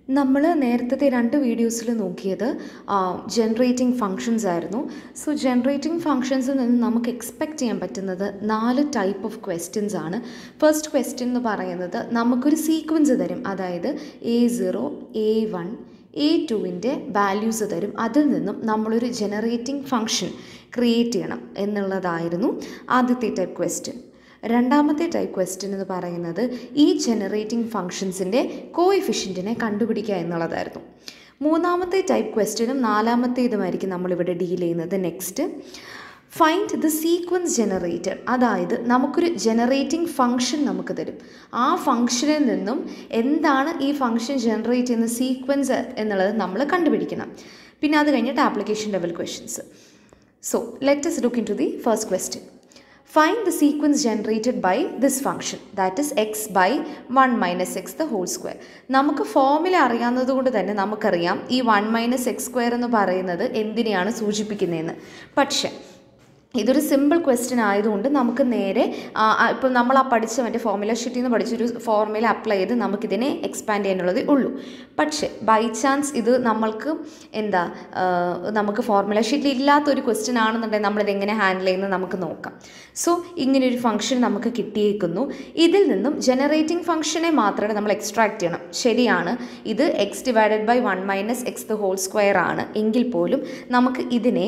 നമ്മൾ നേരത്തെ രണ്ട് വീഡിയോസിൽ നോക്കിയത് ജനറേറ്റിംഗ് ഫങ്ഷൻസ് ആയിരുന്നു സോ ജനറേറ്റിംഗ് ഫങ്ഷൻസിൽ നിന്ന് നമുക്ക് എക്സ്പെക്റ്റ് ചെയ്യാൻ പറ്റുന്നത് നാല് ടൈപ്പ് ഓഫ് ക്വസ്റ്റ്യൻസ് ആണ് ഫസ്റ്റ് ക്വസ്റ്റ്യൻ എന്ന് പറയുന്നത് നമുക്കൊരു സീക്വൻസ് തരും അതായത് a zero a one a ടുവിൻ്റെ വാല്യൂസ് തരും അതിൽ നിന്നും നമ്മളൊരു ജനറേറ്റിംഗ് ഫങ്ഷൻ ക്രിയേറ്റ് ചെയ്യണം എന്നുള്ളതായിരുന്നു ആദ്യത്തെ ടൈപ്പ് ക്വസ്റ്റ്യൻ രണ്ടാമത്തെ ടൈപ്പ് ക്വസ്റ്റ്യൻ എന്ന് പറയുന്നത് ഈ ജനറേറ്റിംഗ് ഫങ്ഷൻസിൻ്റെ കോയിഫിഷ്യൻറ്റിനെ കണ്ടുപിടിക്കുക എന്നുള്ളതായിരുന്നു മൂന്നാമത്തെ ടൈപ്പ് ക്വസ്റ്റ്യനും നാലാമത്തേതുമായിരിക്കും നമ്മളിവിടെ ഡീൽ ചെയ്യുന്നത് next find the sequence generator അതായത് നമുക്കൊരു ജനറേറ്റിംഗ് ഫങ്ഷൻ നമുക്ക് തരും ആ ഫങ്ഷനിൽ നിന്നും എന്താണ് ഈ ഫങ്ഷൻ ജനറേറ്റ് ചെയ്യുന്ന സീക്വൻസ് എന്നുള്ളത് നമ്മൾ കണ്ടുപിടിക്കണം പിന്നെ അത് കഴിഞ്ഞിട്ട് application level questions so let's look into the first question Find the sequence generated by this function that is x by 1 minus x the whole square. നമുക്ക് ഫോർമുല അറിയാവുന്നത് കൊണ്ട് തന്നെ നമുക്കറിയാം ഈ വൺ മൈനസ് എക്സ് സ്ക്വയർ എന്ന് പറയുന്നത് എന്തിനെയാണ് സൂചിപ്പിക്കുന്നതെന്ന് പക്ഷേ ഇതൊരു സിമ്പിൾ ക്വസ്റ്റ്യൻ ആയതുകൊണ്ട് നമുക്ക് നേരെ ഇപ്പം നമ്മൾ ആ പഠിച്ച മറ്റേ ഫോർമുല ഷീറ്റിൽ നിന്ന് പഠിച്ചൊരു ഫോർമുല അപ്ലൈ ചെയ്ത് നമുക്കിതിനെ എക്സ്പാൻഡ് ചെയ്യാനുള്ളതേ ഉള്ളൂ പക്ഷേ ബൈ ചാൻസ് ഇത് നമ്മൾക്ക് എന്താ നമുക്ക് ഫോർമുല ഷീറ്റിൽ ഇല്ലാത്തൊരു ക്വസ്റ്റ്യൻ ആണെന്നുണ്ടെങ്കിൽ നമ്മളിത് എങ്ങനെ ഹാൻഡിൽ ചെയ്യുന്നത് നമുക്ക് നോക്കാം സോ ഇങ്ങനൊരു ഫംഗ്ഷൻ നമുക്ക് കിട്ടിയേക്കുന്നു ഇതിൽ നിന്നും ജനറേറ്റിംഗ് ഫംഗ്ഷനെ മാത്രമേ നമ്മൾ എക്സ്ട്രാക്ട് ചെയ്യണം ശരിയാണ് ഇത് x divided by one minus x the whole square ആണ് എങ്കിൽ പോലും നമുക്ക് ഇതിനെ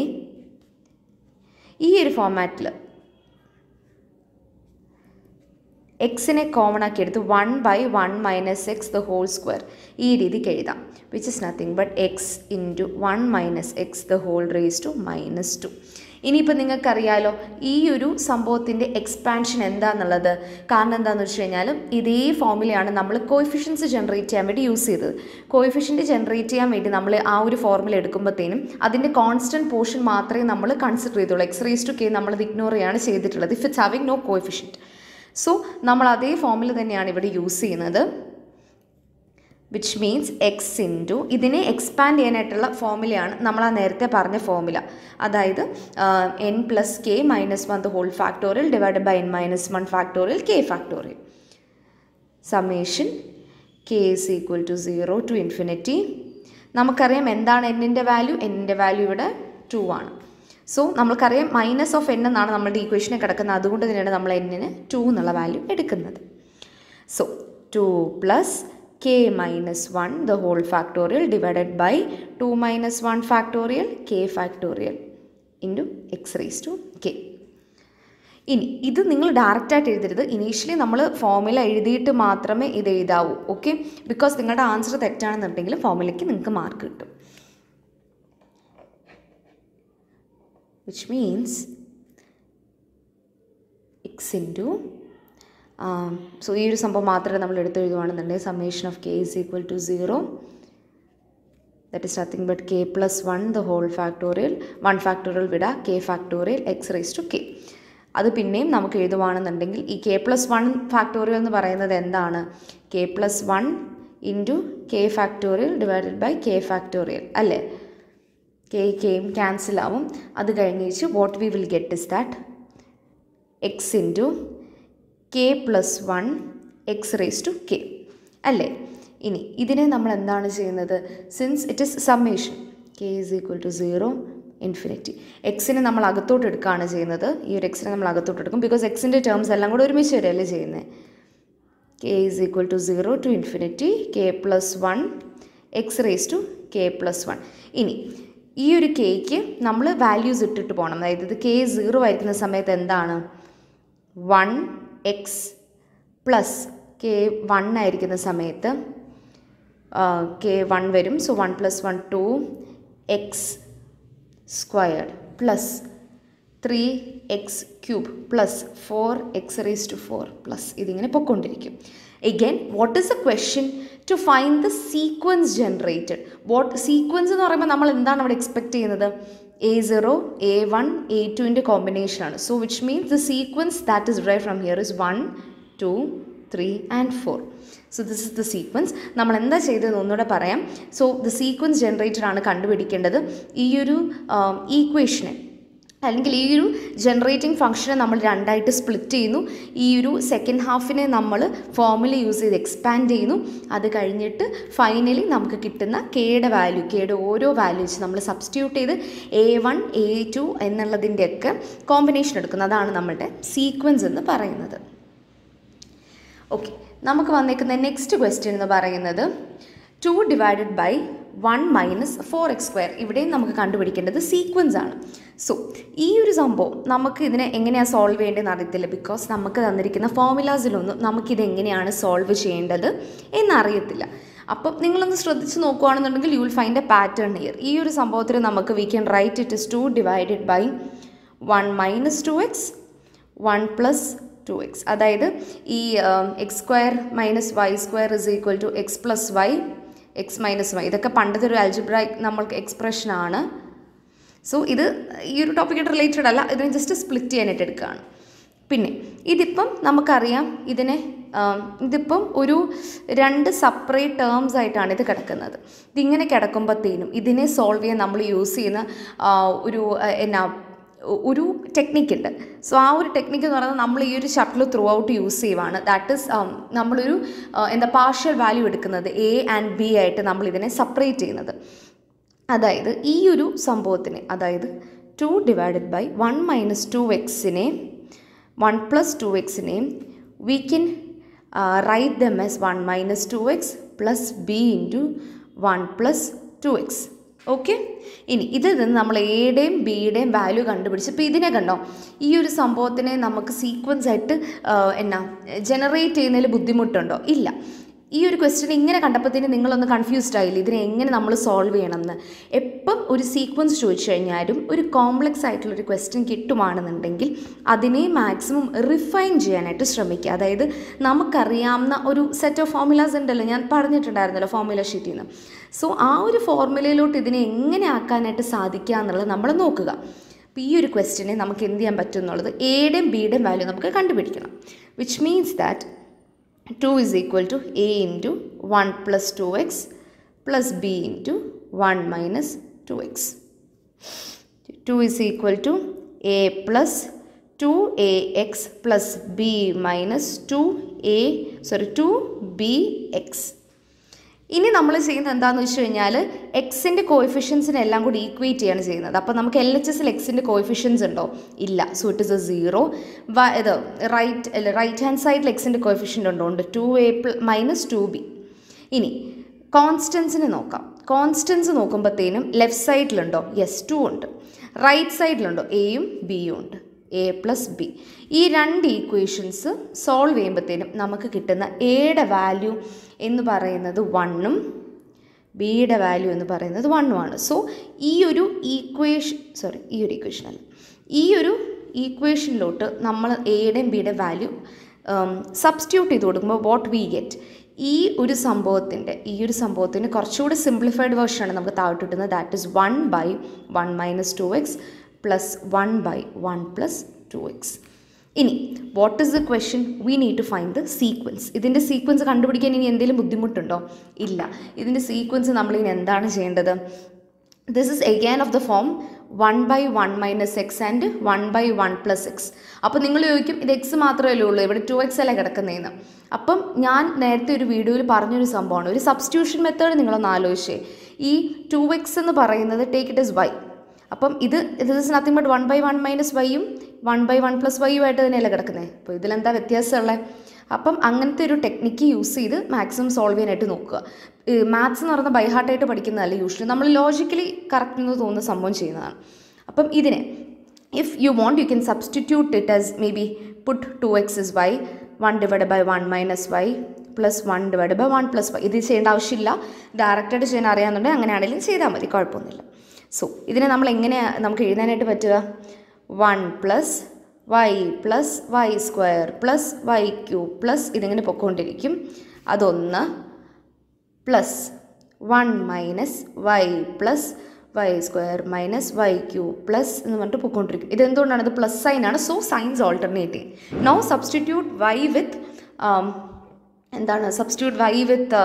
ഈ ഒരു ഫോമാറ്റിൽ എക്സിനെ കോമൺ ആക്കി എടുത്ത് one by one minus x the whole square ഈ രീതിക്ക് എഴുതാം which is nothing but x into one minus x the whole raise to minus two ഇനിയിപ്പോൾ നിങ്ങൾക്കറിയാലോ ഈ ഒരു സംഭവത്തിൻ്റെ എക്സ്പാൻഷൻ എന്താണെന്നുള്ളത് കാരണം എന്താണെന്ന് വെച്ച് കഴിഞ്ഞാൽ ഇതേ ഫോമുലയാണ് നമ്മൾ കോയിഫിഷ്യൻസ് ജനറേറ്റ് ചെയ്യാൻ വേണ്ടി യൂസ് ചെയ്തത് കോയിഫിഷ്യൻറ്റ് ജനറേറ്റ് ചെയ്യാൻ വേണ്ടി നമ്മൾ ആ ഒരു ഫോർമുല എടുക്കുമ്പോഴത്തേനും അതിൻ്റെ കോൺസ്റ്റൻറ്റ് പോർഷൻ മാത്രമേ നമ്മൾ കൺസിഡർ ചെയ്തുള്ളൂ എക്സ് റേസ് ടു കെ നമ്മളത് ഇഗ്നോർ ചെയ്യാണ് ചെയ്തിട്ടുള്ളത് if it's having no coefficient so നമ്മൾ അതേ ഫോമുല തന്നെയാണ് ഇവിടെ യൂസ് ചെയ്യുന്നത് വിച്ച് മീൻസ് എക്സ് ഇൻറ്റു ഇതിനെ എക്സ്പാൻഡ് ചെയ്യാനായിട്ടുള്ള ഫോമുലയാണ് നമ്മൾ ആ നേരത്തെ പറഞ്ഞ ഫോമുല അതായത് n plus k minus one the whole factorial divide by n minus one factorial k factorial summation k is equal to zero to infinity നമുക്കറിയാം എന്താണ് എന്നിൻ്റെ വാല്യൂ എന്നിൻ്റെ വാല്യൂ ഇവിടെ ടു ആണ് സോ നമ്മൾക്കറിയാം മൈനസ് ഓഫ് എൻ എന്നാണ് നമ്മളുടെ ഈക്വേഷനെ കിടക്കുന്നത് അതുകൊണ്ട് തന്നെയാണ് നമ്മൾ എന്നിന് ടു എന്നുള്ള വാല്യൂ എടുക്കുന്നത് so two plus k minus 1 the whole factorial divided by 2 minus 1 factorial k factorial into x raised to k ഇനി ഇത് നിങ്ങൾ ഡയറക്റ്റായിട്ട് എഴുതരുത് ഇനീഷ്യലി നമ്മൾ ഫോമുല എഴുതിയിട്ട് മാത്രമേ ഇത് എഴുതാവൂ ഓക്കെ ബിക്കോസ് നിങ്ങളുടെ ആൻസർ തെറ്റാണെന്നുണ്ടെങ്കിൽ ഫോമുലയ്ക്ക് നിങ്ങൾക്ക് മാർക്ക് കിട്ടും which means x into so ഈ ഒരു സംഭവം മാത്രമേ നമ്മൾ എടുത്തെഴുതുവാണെന്നുണ്ടെങ്കിൽ summation of k is equal to zero that is nothing but k plus one the whole factorial one factorial വിട k factorial x raise to k അത് പിന്നെയും നമുക്ക് എഴുതുവാണെന്നുണ്ടെങ്കിൽ ഈ കെ പ്ലസ് വൺ ഫാക്ടോറിയൽ എന്ന് പറയുന്നത് എന്താണ് k plus one into k factorial divided by k factorial അല്ലേ k കെയും ക്യാൻസൽ ആവും അത് കഴിഞ്ഞിട്ട് what we will get is that x into k plus one x raise to k അല്ലേ ഇനി ഇതിനെ നമ്മൾ എന്താണ് ചെയ്യുന്നത് since it is summation k is equal to zero infinity എക്സിനെ നമ്മൾ അകത്തോട്ട് എടുക്കുകയാണ് ചെയ്യുന്നത് ഈ ഒരു എക്സിനെ നമ്മൾ അകത്തോട്ട് എടുക്കും ബിക്കോസ് എക്സിൻ്റെ ടേംസ് എല്ലാം കൂടെ ഒരുമിച്ച് വരെയല്ലേ ചെയ്യുന്നത് k is equal to zero to infinity k plus one x raise to k plus one ഇനി ഈ ഒരു കെയ്ക്ക് നമ്മൾ വാല്യൂസ് ഇട്ടിട്ട് പോകണം അതായത് ഇത് കെ സീറോ ആയിരിക്കുന്ന സമയത്ത് എന്താണ് one x plus k one ആയിരിക്കുന്ന സമയത്ത് കെ വൺ വരും so one plus one two x squared plus three x cube plus four x raise to four plus ഇതിങ്ങനെ പൊയ്ക്കൊണ്ടിരിക്കും again what is a question to find the sequence generated what sequence എന്ന് പറയുമ്പോൾ നമ്മൾ എന്താണ് അവിടെ expect ചെയ്യുന്നത് a zero a one a ടുവിൻ്റെ കോമ്പിനേഷനാണ് so which means the sequence that is derived from here is one two three and four so this is the sequence നമ്മൾ എന്താ ചെയ്തതെന്ന് ഒന്നുകൂടെ പറയാം സോ ദ സീക്വൻസ് ജനറേറ്റഡ് ആണ് കണ്ടുപിടിക്കേണ്ടത് ഈ ഒരു ഈക്വേഷനെ അല്ലെങ്കിൽ ഈ ഒരു ജനറേറ്റിംഗ് ഫംഗ്ഷനെ നമ്മൾ രണ്ടായിട്ട് സ്പ്ലിറ്റ് ചെയ്യുന്നു ഈ ഒരു സെക്കൻഡ് ഹാഫിനെ നമ്മൾ ഫോമുല യൂസ് ചെയ്ത് എക്സ്പാൻഡ് ചെയ്യുന്നു അത് കഴിഞ്ഞിട്ട് ഫൈനലി നമുക്ക് കിട്ടുന്ന കെയുടെ വാല്യൂ കെയുടെ ഓരോ വാല്യൂ വെച്ച് നമ്മൾ സബ്സ്റ്റിറ്റ്യൂട്ട് ചെയ്ത് എ വൺ എ ടു എന്നുള്ളതിൻ്റെയൊക്കെ കോമ്പിനേഷൻ എടുക്കുന്നത് അതാണ് നമ്മളുടെ സീക്വൻസ് എന്ന് പറയുന്നത് ഓക്കെ നമുക്ക് വന്നേക്കുന്ന നെക്സ്റ്റ് ക്വസ്റ്റ്യൻ എന്ന് പറയുന്നത് two divided by one minus four x square ഇവിടെയും നമുക്ക് കണ്ടുപിടിക്കേണ്ടത് സീക്വൻസ് ആണ് സോ ഈ ഒരു സംഭവം നമുക്ക് ഇതിനെ എങ്ങനെയാണ് സോൾവ് ചെയ്യേണ്ടതെന്ന് അറിയത്തില്ല ബിക്കോസ് നമുക്ക് തന്നിരിക്കുന്ന ഫോമുലാസിലൊന്നും നമുക്കിത് എങ്ങനെയാണ് സോൾവ് ചെയ്യേണ്ടത് എന്നറിയത്തില്ല അപ്പം നിങ്ങളൊന്ന് ശ്രദ്ധിച്ച് നോക്കുകയാണെന്നുണ്ടെങ്കിൽ you will find a pattern here ഈ ഒരു സംഭവത്തിൽ നമുക്ക് we can write it is two divided by one minus two x one plus two x അതായത് ഈ x square minus y square is equal to x plus y x minus y ഇതൊക്കെ പണ്ടത്തെ ഒരു അൽജിബ്രായിക് നമ്മൾക്ക് എക്സ്പ്രഷനാണ് സോ ഇത് ഈ ഒരു ടോപ്പിക്കായിട്ട് related അല്ല ഇതിനെ ജസ്റ്റ് സ്പ്ലിറ്റ് ചെയ്യാനായിട്ട് എടുക്കുകയാണ് പിന്നെ ഇതിപ്പം നമുക്കറിയാം ഇതിനെ ഇതിപ്പം ഒരു രണ്ട് സെപ്പറേറ്റ് ടേംസ് ആയിട്ടാണ് ഇത് കിടക്കുന്നത് ഇതിങ്ങനെ കിടക്കുമ്പോഴത്തേനും ഇതിനെ സോൾവ് ചെയ്യാൻ നമ്മൾ യൂസ് ചെയ്യുന്ന ഒരു എന്നാ ഒരു ടെക്നിക്ക് ഉണ്ട് സോ ആ ഒരു ടെക്നിക്ക് എന്ന് പറയുന്നത് നമ്മൾ ഈ ഒരു ചാപ്റ്ററിൽ ത്രൂ ഔട്ട് യൂസ് ചെയ്യുവാണ് ദാറ്റ് ഇസ് നമ്മളൊരു എന്താ പാർഷ്യൽ വാല്യൂ എടുക്കുന്നത് എ ആൻഡ് ബി ആയിട്ട് നമ്മൾ ഇതിനെ സെപ്പറേറ്റ് ചെയ്യുന്നത് അതായത് ഈ ഒരു സംഭവത്തിന് അതായത് two divided by one minus two എക്സിനെ വൺ പ്ലസ് ടു എക്സിനെയും we can write them as one minus two x plus B into one plus two x okay ഇനി ഇതിൽ നിന്ന് നമ്മൾ എയുടെയും ബിയുടെയും വാല്യൂ കണ്ടുപിടിച്ച് ഇപ്പോൾ ഇതിനെ കണ്ടോ ഈ ഒരു സംഭവത്തിനെ നമുക്ക് സീക്വൻസ് ആയിട്ട് എന്നാ ജനറേറ്റ് ചെയ്യുന്നതിൽ ബുദ്ധിമുട്ടുണ്ടോ ഇല്ല ഈ ഒരു ക്വസ്റ്റ്യൻ ഇങ്ങനെ കണ്ടപ്പോഴത്തേന് നിങ്ങളൊന്ന് കൺഫ്യൂസ്ഡ് ആയില്ല ഇതിനെ എങ്ങനെ നമ്മൾ സോൾവ് ചെയ്യണമെന്ന് എപ്പം ഒരു സീക്വൻസ് ചോദിച്ചു കഴിഞ്ഞാലും ഒരു കോംപ്ലക്സ് ആയിട്ടുള്ളൊരു ക്വസ്റ്റ്യൻ കിട്ടുവാണെന്നുണ്ടെങ്കിൽ അതിനെ മാക്സിമം റിഫൈൻ ചെയ്യാനായിട്ട് ശ്രമിക്കുക അതായത് നമുക്കറിയാവുന്ന ഒരു സെറ്റ് ഓഫ് ഫോർമുലാസ് ഉണ്ടല്ലോ ഞാൻ പറഞ്ഞിട്ടുണ്ടായിരുന്നല്ലോ ഫോർമുല ഷീറ്റിൽ നിന്ന് സോ ആ ഒരു ഫോർമുലയിലോട്ട് ഇതിനെ എങ്ങനെ ആക്കാനായിട്ട് സാധിക്കുക എന്നുള്ളത് നമ്മൾ നോക്കുക അപ്പോൾ ഈ ഒരു ക്വസ്റ്റ്യനെ നമുക്ക് എന്ത് ചെയ്യാൻ പറ്റും എന്നുള്ളത് എയുടെയും ബിയുടെയും വാല്യൂ നമുക്ക് കണ്ടുപിടിക്കണം which means that 2 is equal to a into 1 plus 2x plus b into 1 minus 2x. 2 is equal to a plus 2ax plus b minus 2a sorry 2bx. ഇനി നമ്മൾ ചെയ്യുന്നത് എന്താണെന്ന് വെച്ച് കഴിഞ്ഞാൽ എക്സിൻ്റെ കോയിഫിഷ്യൻസിനെ എല്ലാം കൂടി ഈക്വേറ്റ് ചെയ്യാണ് ചെയ്യുന്നത് അപ്പോൾ നമുക്ക് എൽ എച്ച് എസിൽ എക്സിൻ്റെ കോയിഫിഷ്യൻസ് ഉണ്ടോ ഇല്ല so it is a zero ഇത് റൈറ്റ് അല്ല റൈറ്റ് ഹാൻഡ് സൈഡിൽ എക്സിൻ്റെ കോയിഫിഷ്യൻ്റ് ഉണ്ടോ ഉണ്ട് two A minus two B ഇനി കോൺസ്റ്റൻസിന് നോക്കാം കോൺസ്റ്റൻസ് നോക്കുമ്പോഴത്തേനും ലെഫ്റ്റ് സൈഡിലുണ്ടോ യെസ് ടു ഉണ്ട് റൈറ്റ് സൈഡിലുണ്ടോ എയും ബിയും ഉണ്ട് എ പ്ലസ് ബി ഈ രണ്ട് ഈക്വേഷൻസ് സോൾവ് ചെയ്യുമ്പോഴത്തേനും നമുക്ക് കിട്ടുന്ന എയുടെ വാല്യൂ എന്ന് പറയുന്നത് വണ്ണും ബിയുടെ വാല്യൂ എന്ന് പറയുന്നത് വണ്ണുമാണ് സോ ഈ ഒരു ഈക്വേഷൻ സോറി ഈ ഒരു ഈക്വേഷൻ അല്ല ഈ ഒരു ഈക്വേഷനിലോട്ട് നമ്മൾ എയുടെയും ബിയുടെ വാല്യൂ സബ്സ്റ്റിറ്റ്യൂട്ട് ചെയ്ത് കൊടുക്കുമ്പോൾ വാട്ട് വി ഗെറ്റ് ഈ ഒരു സംഭവത്തിൻ്റെ ഈ ഒരു സംഭവത്തിന് കുറച്ചുകൂടി സിംപ്ലിഫൈഡ് വേർഷനാണ് നമുക്ക് താഴോട്ട് കിട്ടുന്നത് that is one by one minus two x plus one by one plus two x ഇനി what is the question we need to find the sequence ഇതിൻ്റെ സീക്വൻസ് കണ്ടുപിടിക്കാൻ ഇനി എന്തെങ്കിലും ബുദ്ധിമുട്ടുണ്ടോ ഇല്ല ഇതിൻ്റെ സീക്വൻസ് നമ്മൾ ഇനി എന്താണ് ചെയ്യേണ്ടത് this is again of the form one by one minus x and one by one plus x അപ്പോൾ നിങ്ങൾ ചോദിക്കും ഇത് എക്സ് മാത്രമല്ലേ ഉള്ളൂ ഇവിടെ ടു എക്സ് അല്ലേ കിടക്കുന്നതെന്ന് അപ്പം ഞാൻ നേരത്തെ ഒരു വീഡിയോയിൽ പറഞ്ഞൊരു സംഭവമാണ് ഒരു സബ്സ്റ്റിറ്റ്യൂഷൻ മെത്തേഡ് നിങ്ങളൊന്ന് ആലോചിച്ചേ ഈ ടു എക്സ് എന്ന് പറയുന്നത് ടേക്ക് ഇറ്റ് ഇസ് വൈ അപ്പം ഇത് ഇത് is nothing but one by one minus വൈയും വൺ ബൈ വൺ പ്ലസ് വൈയും ആയിട്ട് തന്നെയല്ലേ കിടക്കുന്നത് അപ്പോൾ ഇതിലെന്താ വ്യത്യാസമുള്ളത് അപ്പം അങ്ങനത്തെ ഒരു ടെക്നിക്ക് യൂസ് ചെയ്ത് മാക്സിമം സോൾവ് ചെയ്യാനായിട്ട് നോക്കുക മാത്സ് എന്ന് പറയുന്ന ബൈഹാർട്ടായിട്ട് പഠിക്കുന്നതല്ല യൂഷ്വലി നമ്മൾ ലോജിക്കലി കറക്റ്റ് എന്ന് തോന്നുന്ന സംഭവം ചെയ്യുന്നതാണ് അപ്പം ഇതിനെ if you want you can substitute it as may be put two x is y one divide by one minus y plus one divide by one plus y ഇത് ചെയ്യേണ്ട ആവശ്യമില്ല ഡയറക്റ്റായിട്ട് ചെയ്യാൻ അറിയാമെന്നുണ്ടെങ്കിൽ അങ്ങനെയാണെങ്കിലും ചെയ്താൽ മതി കുഴപ്പമൊന്നുമില്ല സോ ഇതിനെ നമ്മൾ എങ്ങനെയാണ് നമുക്ക് എഴുതാനായിട്ട് പറ്റുക one plus y plus y square plus y cube plus ഇതിങ്ങനെ പൊക്കോണ്ടിരിക്കും അതൊന്ന് plus one minus y plus y square minus y cube plus എന്ന് പറഞ്ഞിട്ട് പൊക്കോണ്ടിരിക്കും ഇതെന്തുകൊണ്ടാണ് ഇത് പ്ലസ് സൈൻ ആണ് so signs alternative no substitute y with എന്താണ് substitute y with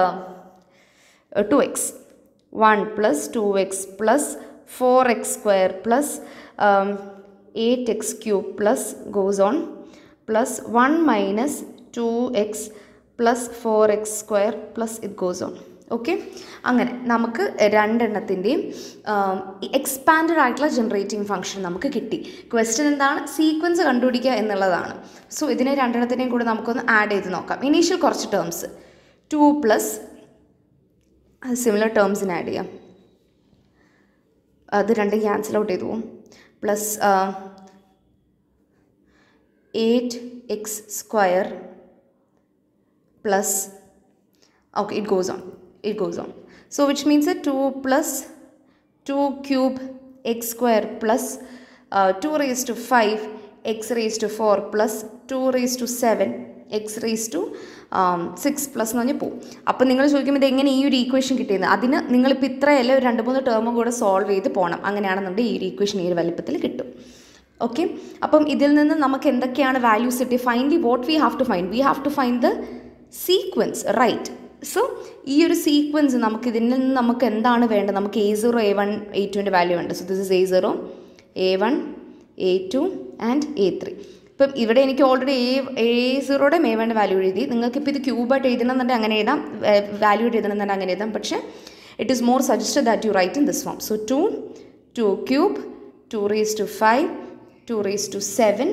two x one plus two x plus four x square plus eight x cube plus goes on plus one minus two x plus four x square plus it goes on okay അങ്ങനെ നമുക്ക് രണ്ടെണ്ണത്തിൻ്റെയും expanded ആയിട്ടുള്ള generating function നമുക്ക് കിട്ടി question എന്താണ് sequence കണ്ടുപിടിക്കുക എന്നുള്ളതാണ് so ഇതിനെ രണ്ടെണ്ണത്തിനെയും കൂടെ നമുക്കൊന്ന് ആഡ് ചെയ്ത് നോക്കാം ഇനീഷ്യൽ കുറച്ച് ടേംസ് ടു പ്ലസ് സിമിലർ ടേംസിന് ആഡ് ചെയ്യാം അത് രണ്ടും ക്യാൻസൽ ഔട്ട് ചെയ്തു പോകും plus eight x square plus okay it goes on it goes on so which means that 2 plus 2 cube x square plus uh, 2 raised to 5 x raised to 4 plus 2 raised to 7 x raise to six plus എന്ന് പറഞ്ഞാൽ പോകും അപ്പോൾ നിങ്ങൾ ചോദിക്കുമ്പോൾ ഇത് എങ്ങനെ ഈ ഒരു ഈക്വേഷൻ കിട്ടിയത് അതിന് നിങ്ങളിപ്പോൾ ഇത്രയല്ല ഒരു രണ്ട് മൂന്ന് ടേമും കൂടെ സോൾവ് ചെയ്ത് പോകണം അങ്ങനെയാണെന്നുണ്ടെങ്കിൽ ഈ ഒരു ഈക്വേഷൻ ഈ ഒരു വലിപ്പത്തിൽ കിട്ടും ഓക്കെ അപ്പം ഇതിൽ നിന്ന് നമുക്ക് എന്തൊക്കെയാണ് വാല്യൂസ് കിട്ടി find what we have to find we have to find the sequence right so ഈ ഒരു സീക്വൻസ് നമുക്ക് ഇതിൽ നിന്ന് നമുക്ക് എന്താണ് വേണ്ടത് നമുക്ക് a zero a one a ടുവിൻ്റെ വാല്യൂ ഉണ്ട് so this is a zero a one a two and a three ഇപ്പം ഇവിടെ എനിക്ക് ഓൾറെഡി എ എ സീറോയുടെ എ വണ്ടെ വാല്യൂ എഴുതി നിങ്ങൾക്കിപ്പോൾ ഇത് ക്യൂബായിട്ട് എഴുതണമെന്നുണ്ടെങ്കിൽ അങ്ങനെ എഴുതാം വാല്യൂ എഴുതണമെന്നുണ്ടെങ്കിൽ അങ്ങനെ എഴുതാം പക്ഷേ it is more suggested that you write in this form so two two cube two raise to five two raise to seven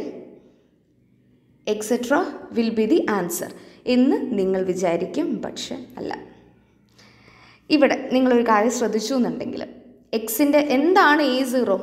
etcetera will be the answer എന്ന് നിങ്ങൾ വിചാരിക്കും പക്ഷെ അല്ല ഇവിടെ നിങ്ങളൊരു കാര്യം ശ്രദ്ധിച്ചു എന്നുണ്ടെങ്കിൽ എക്സിൻ്റെ എന്താണ് എ സീറോ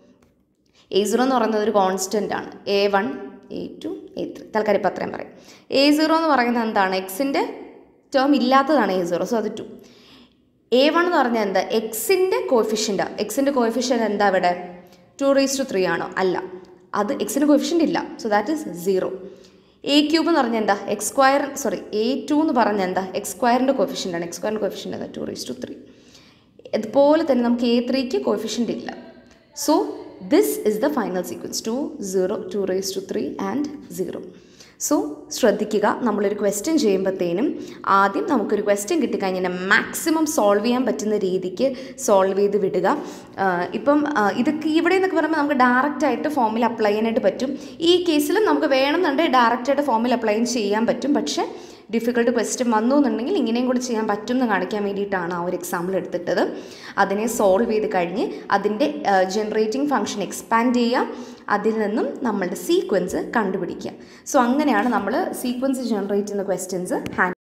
എ സീറോ എന്ന് പറയുന്നത് ഒരു കോൺസ്റ്റൻ്റ് ആണ് a one a two a three തൽക്കാലം ഇപ്പം അത്രയും പറയും എ സീറോ എന്ന് പറയുന്നത് എന്താണ് എക്സിൻ്റെ ടേം ഇല്ലാത്തതാണ് എ സീറോ സോ അത് ടു എ വൺ എന്ന് പറഞ്ഞാൽ എന്താ എക്സിൻ്റെ കോഫിഷ്യൻ്റ് എക്സിൻ്റെ കോഫിഷ്യൻ്റ് എന്താ ഇവിടെ ടു റേസ് ടു ത്രീ ആണോ അല്ല അത് എക്സിന് കോഫിഷ്യൻ്റ് ഇല്ല so that is zero a cube എന്ന് പറഞ്ഞാൽ എന്താ x square sorry a two എന്ന് പറഞ്ഞാൽ എന്താ എക്സ് സ്ക്വയറിൻ്റെ കോഫിഷ്യൻ്റ് ആണ് എക്സ് സ്ക്വയറിൻ്റെ കോഫിഷ്യൻ്റ് എന്താ ടു റേസ് ടു ത്രീ അതുപോലെ തന്നെ നമുക്ക് എ ത്രീക്ക് കോഫിഷ്യൻ്റ് ഇല്ല so this is the final sequence two zero two raise to three and zero so ശ്രദ്ധിക്കുക നമ്മളൊരു ക്വസ്റ്റ്യൻ ചെയ്യുമ്പോഴത്തേനും ആദ്യം നമുക്കൊരു ക്വസ്റ്റ്യൻ കിട്ടിക്കഴിഞ്ഞാൽ മാക്സിമം സോൾവ് ചെയ്യാൻ പറ്റുന്ന രീതിക്ക് സോൾവ് ചെയ്ത് വിടുക ഇപ്പം ഇതൊക്കെ ഇവിടെ എന്നൊക്കെ പറയുമ്പോൾ നമുക്ക് ഡയറക്റ്റ് ആയിട്ട് ഫോമിൽ അപ്ലൈ ചെയ്യാനായിട്ട് പറ്റും ഈ കേസിലും നമുക്ക് വേണമെന്നുണ്ടെങ്കിൽ ഡയറക്റ്റ് ആയിട്ട് ഫോമിൽ അപ്ലൈ ചെയ്യാൻ പറ്റും പക്ഷേ ഡിഫിക്കൽട്ട് ക്വസ്റ്റ്യൻ വന്നു എന്നുണ്ടെങ്കിൽ ഇങ്ങനെയും കൂടി ചെയ്യാൻ പറ്റും എന്ന് കാണിക്കാൻ വേണ്ടിയിട്ടാണ് ആ ഒരു എക്സാമ്പിൾ എടുത്തിട്ടത് അതിനെ സോൾവ് ചെയ്ത് കഴിഞ്ഞ് അതിൻ്റെ ജനറേറ്റിംഗ് ഫംഗ്ഷൻ എക്സ്പാൻഡ് ചെയ്യുക അതിൽ നിന്നും നമ്മളുടെ സീക്വൻസ് കണ്ടുപിടിക്കുക സോ അങ്ങനെയാണ് നമ്മൾ സീക്വൻസ് ജനറേറ്റ് ചെയ്യുന്ന ക്വസ്റ്റ്യൻസ് ഹാൻഡ്